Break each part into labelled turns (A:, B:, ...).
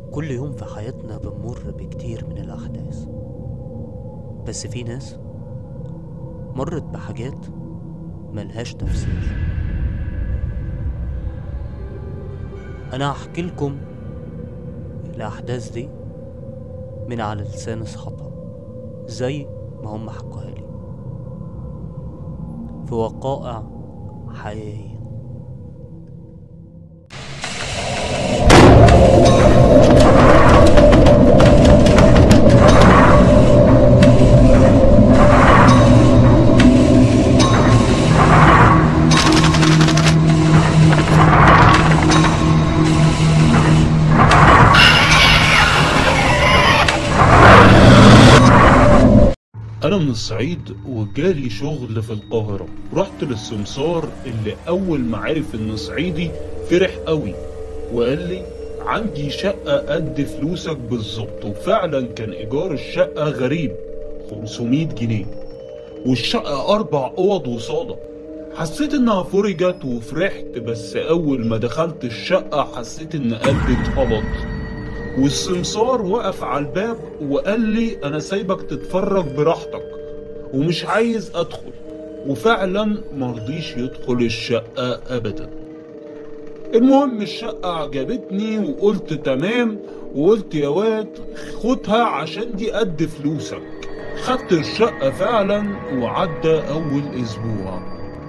A: كل يوم في حياتنا بنمر بكتير من الأحداث بس في ناس مرت بحاجات ملهاش تفسير أنا هحكي لكم الأحداث دي من على لسان أصحابها زي ما هم حكوها لي في وقائع حقيقية
B: أنا من الصعيد وجالي شغل في القاهرة رحت للسمسار اللي أول ما عرف إن صعيدي فرح قوي وقال لي عندي شقة قد فلوسك بالظبط وفعلا كان إيجار الشقة غريب 500 جنيه والشقة أربع أوض وصالة حسيت إنها فرجت وفرحت بس أول ما دخلت الشقة حسيت إن قلبي اتقبض والسمسار وقف على الباب وقال لي انا سايبك تتفرج براحتك ومش عايز ادخل وفعلا مرضيش يدخل الشقة ابدا المهم الشقة عجبتني وقلت تمام وقلت يا واد خدها عشان دي قد فلوسك خدت الشقة فعلا وعدى اول اسبوع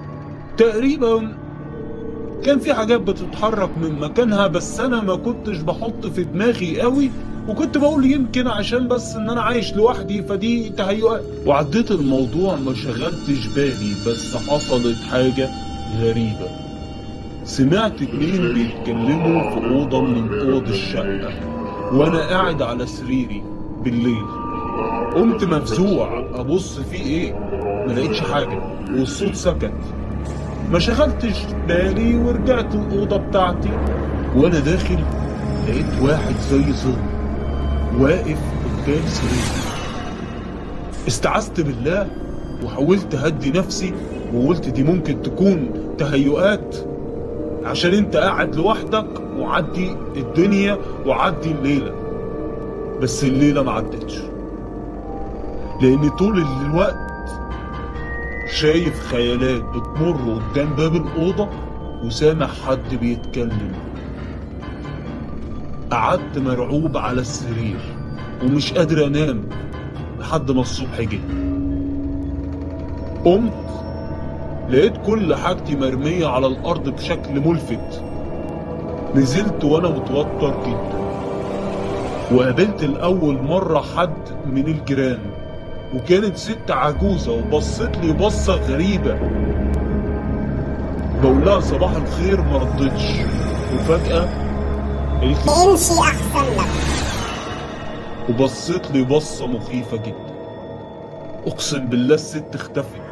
B: تقريبا كان في حاجات بتتحرك من مكانها بس انا ما كنتش بحط في دماغي قوي وكنت بقول يمكن عشان بس ان انا عايش لوحدي فدي تهيؤات وعديت الموضوع ما شغلتش بالي بس حصلت حاجة غريبة سمعت اتنين بيتكلموا في أوضة من أوض الشقة وأنا قاعد على سريري بالليل قمت مفزوع أبص في إيه ما لقيتش حاجة والصوت سكت ما شغلتش بالي ورجعت الأوضة بتاعتي وأنا داخل لقيت واحد زي ظل واقف قدام سريري استعذت بالله وحاولت أهدي نفسي وقلت دي ممكن تكون تهيؤات عشان انت قاعد لوحدك وعدي الدنيا وعدي الليلة بس الليلة ما عدتش لأن طول الوقت شايف خيالات بتمر قدام باب الأوضة وسامع حد بيتكلم قعدت مرعوب على السرير ومش قادر انام لحد ما الصبح جه قمت لقيت كل حاجتي مرمية على الأرض بشكل ملفت نزلت وأنا متوتر جدا وقابلت لأول مرة حد من الجيران وكانت ست عجوزة وبصت لي بصة غريبة بقول لها صباح الخير ما ردتش وفجأة قالت لي
C: امشي احسن لك
B: وبصت لي بصة مخيفة جدا أقسم بالله الست اختفت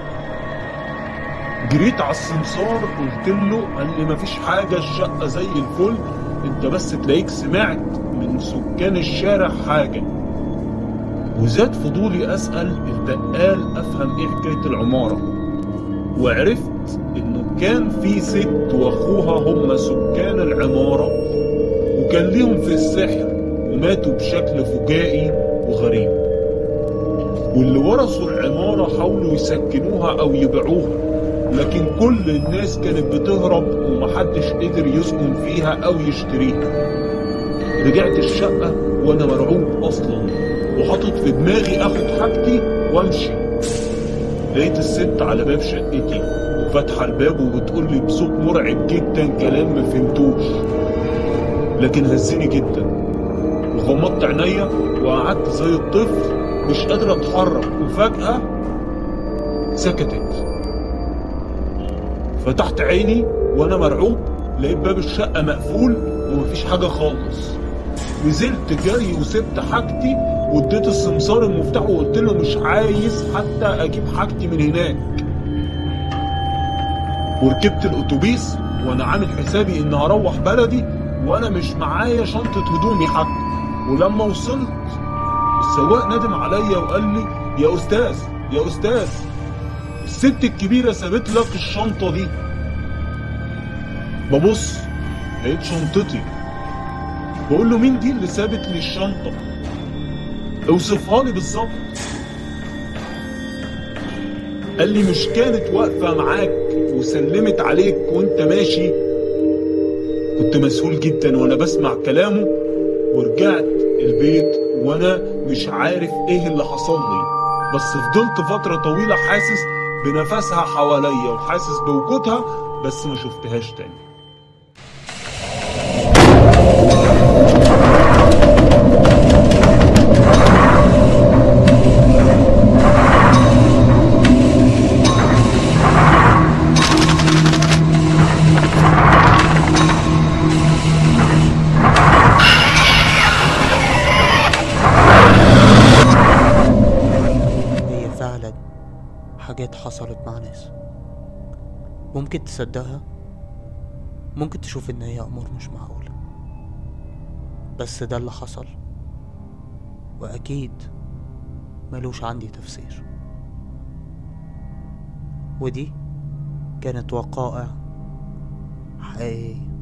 B: جريت على السمسار قلت له قال لي مفيش حاجة الشقة زي الفل انت بس تلاقيك سمعت من سكان الشارع حاجة وزاد فضولي أسأل البقال أفهم إيه حكاية العمارة وعرفت إنه كان في ست وأخوها هم سكان العمارة وكان ليهم في السحر وماتوا بشكل فجائي وغريب واللي ورثوا العمارة حاولوا يسكنوها أو يبيعوها لكن كل الناس كانت بتهرب ومحدش قدر يسكن فيها أو يشتريها رجعت الشقة وأنا مرعوب أصلا وحاطط في دماغي اخد حاجتي وامشي لقيت الست على باب شقتي وفاتحه الباب وبتقول لي بصوت مرعب جدا كلام ما فهمتوش لكن هزني جدا وغمضت عينيا وقعدت زي الطفل مش قادر اتحرك وفجأة سكتت فتحت عيني وانا مرعوب لقيت باب الشقة مقفول ومفيش حاجة خالص نزلت جري وسبت حاجتي واديت السمسار المفتاح وقلت له مش عايز حتى اجيب حاجتي من هناك وركبت الاتوبيس وانا عامل حسابي ان هروح بلدي وانا مش معايا شنطة هدومي حتى ولما وصلت السواق ندم عليا وقال لي يا استاذ يا استاذ الست الكبيرة سابت لك الشنطة دي ببص لقيت شنطتي بقول له مين دي اللي سابت لي الشنطة اوصفها لي بالظبط قال لي مش كانت واقفة معاك وسلمت عليك وانت ماشي كنت مسهول جدا وانا بسمع كلامه ورجعت البيت وانا مش عارف ايه اللي حصل لي بس فضلت فترة طويلة حاسس بنفسها حواليا وحاسس بوجودها بس ما شفتهاش تاني
A: هي فعلا حاجات حصلت مع ناس ممكن تصدقها ممكن تشوف ان هي امور مش معقولة بس ده اللي حصل واكيد ملوش عندي تفسير ودي كانت وقائع حقيقية